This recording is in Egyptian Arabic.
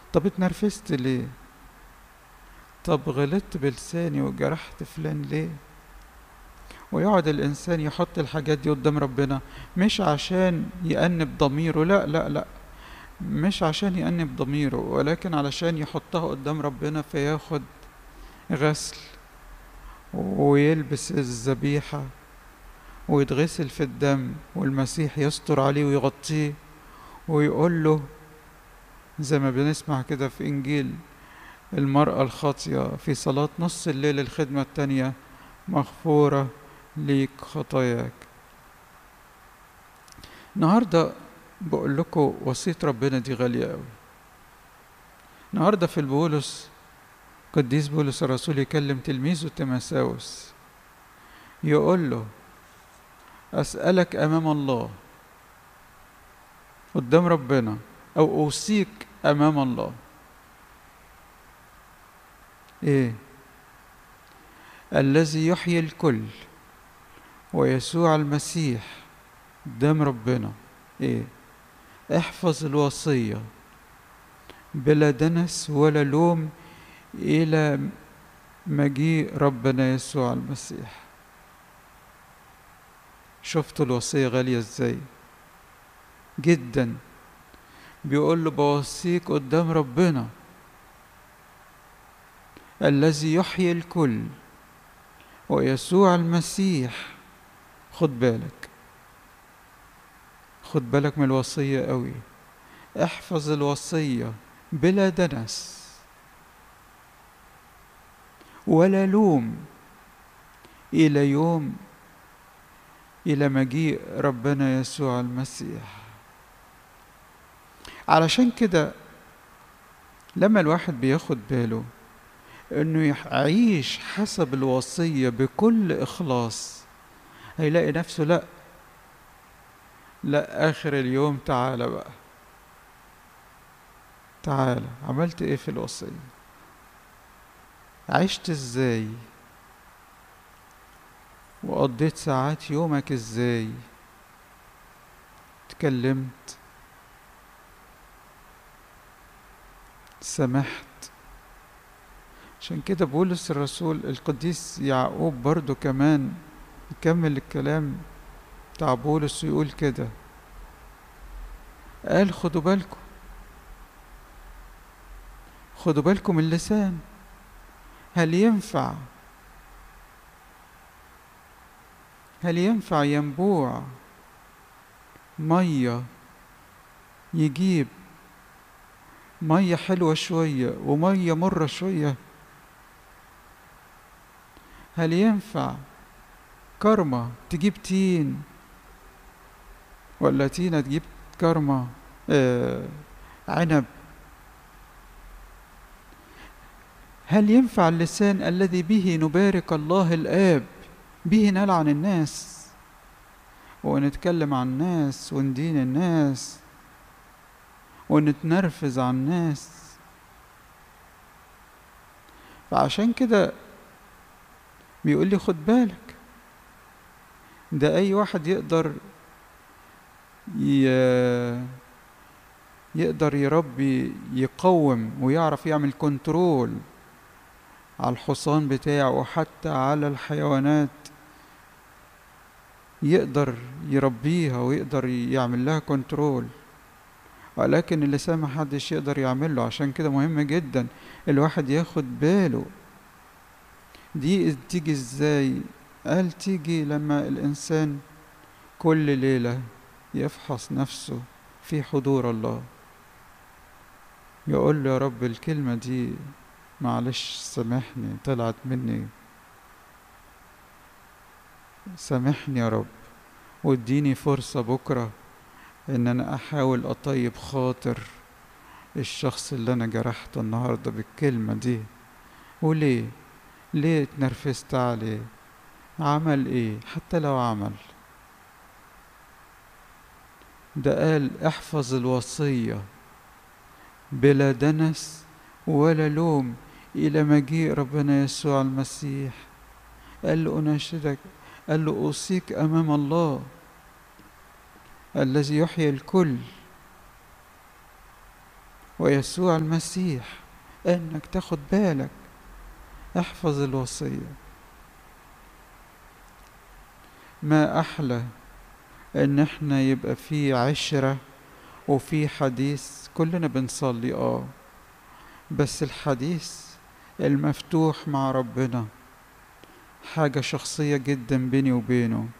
طب اتنرفزت ليه طب غلطت بلساني وجرحت فلان ليه ويقعد الإنسان يحط الحاجات دي قدام ربنا مش عشان يأنب ضميره لا لا لا مش عشان يأنب ضميره ولكن علشان يحطها قدام ربنا فياخد غسل ويلبس الذبيحة ويتغسل في الدم والمسيح يستر عليه ويغطيه ويقول له زي ما بنسمع كده في إنجيل المرأة الخاطية في صلاة نص الليل الخدمة التانية مغفورة ليك خطاياك النهاردة بقول لكم وصية ربنا دي غالية قوي النهاردة في البولس قديس بولس الرسول يكلم تلميذه تيمساوس يقول له أسألك أمام الله قدام ربنا أو أوصيك أمام الله إيه الذي يحيي الكل ويسوع المسيح قدام ربنا إيه احفظ الوصية بلا دنس ولا لوم إلى مجيء ربنا يسوع المسيح شفتوا الوصية غالية ازاي جدا بيقول له بوصيك قدام ربنا الذي يحيي الكل ويسوع المسيح خد بالك خد بالك من الوصية قوي احفظ الوصية بلا دنس ولا لوم إلى يوم إلى مجيء ربنا يسوع المسيح علشان كده لما الواحد بياخد باله انه يعيش حسب الوصية بكل اخلاص هيلاقي نفسه لا لا اخر اليوم تعالى بقى تعالى عملت ايه في الوصية عشت ازاي وقضيت ساعات يومك ازاي اتكلمت سمحت عشان كده بولس الرسول القديس يعقوب برضو كمان يكمل الكلام بتاع بولس ويقول كده قال خدوا بالكم خدوا بالكم من اللسان هل ينفع هل ينفع ينبوع مية يجيب مية حلوة شوية ومية مرة شوية هل ينفع كرمة تجيب تين ولا تينة تجيب كرمة آه عنب هل ينفع اللسان الذي به نبارك الله الآب به نلعن الناس ونتكلم عن الناس وندين الناس ونتنرفز عن الناس فعشان كده بيقول لي خد بالك ده اي واحد يقدر ي... يقدر يربي يقوم ويعرف يعمل كنترول على الحصان بتاعه وحتى على الحيوانات يقدر يربيها ويقدر يعمل لها كنترول ولكن اللسان ما حدش يقدر يعمله عشان كده مهم جدا الواحد ياخد باله دي تيجي ازاي قال تيجي لما الانسان كل ليله يفحص نفسه في حضور الله يقول له يا رب الكلمه دي معلش سامحني طلعت مني سامحني يا رب واديني فرصة بكرة ان انا احاول اطيب خاطر الشخص اللي انا جرحته النهاردة بالكلمة دي وليه ليه اتنرفزت عليه عمل ايه حتى لو عمل ده قال احفظ الوصية بلا دنس ولا لوم إلى مجيء ربنا يسوع المسيح قال له أناشدك قال له أوصيك أمام الله الذي يحيي الكل ويسوع المسيح انك تاخد بالك احفظ الوصية ما احلى ان احنا يبقى في عشرة وفي حديث كلنا بنصلي اه بس الحديث المفتوح مع ربنا حاجة شخصية جدا بيني وبينه